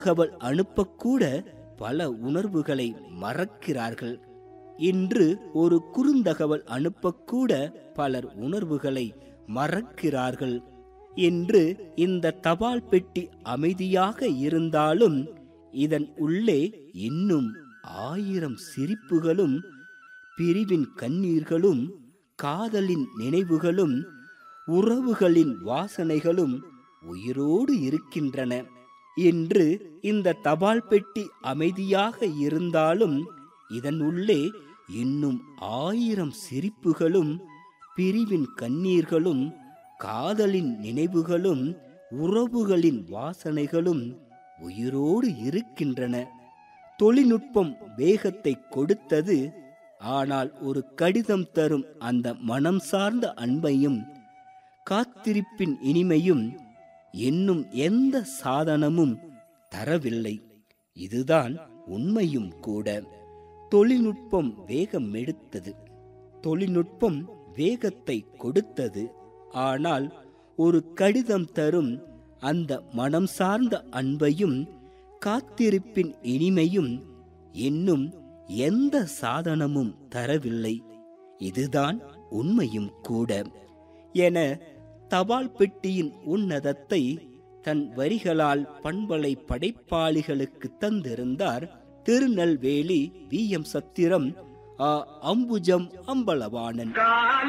தகவல் அனுப்பக்கூட பல உணர்வுகளை மறக்கிறார்கள் இன்று ஒரு குறுந்தகவல் அனுப்பக்கூட பலர் உணர்வுகளை மறக்கிறார்கள் என்று இந்த தபால் பெட்டி அமைதியாக இருந்தாலும் இதன் உள்ளே இன்னும் ஆயிரம் சிரிப்புகளும் பிரிவின் கண்ணீர்களும் காதலின் நினைவுகளும் உறவுகளின் வாசனைகளும் உயிரோடு இருக்கின்றன என்று இந்த தபால் பெட்டி அமைதியாக இருந்தாலும் இதன் உள்ளே இன்னும் ஆயிரம் சிரிப்புகளும் பிரிவின் கண்ணீர்களும் காதலின் நினைவுகளும் உறவுகளின் வாசனைகளும் உயிரோடு இருக்கின்றன தொழில்நுட்பம் வேகத்தை கொடுத்தது ஆனால் ஒரு கடிதம் தரும் அந்த மனம் சார்ந்த அன்பையும் காத்திருப்பின் இனிமையும் என்னும் எந்த சாதனமும் தரவில்லை இதுதான் உண்மையும் கூட தொழில்நுட்பம் வேகம் எடுத்தது தொழில்நுட்பம் வேகத்தை கொடுத்தது ஆனால் ஒரு கடிதம் தரும் அந்த மனம் சார்ந்த அன்பையும் காத்திருப்பின் இனிமையும் என்னும் எந்த சாதனமும் தரவில்லை இதுதான் உண்மையும் கூட என தபால் பெட்டியின் உன்னதத்தை தன் வரிகளால் பண்பலை படைப்பாளிகளுக்கு தந்திருந்தார் திருநெல்வேலி வி எம் சத்திரம் ஆ அம்புஜம் அம்பலவாணன் கால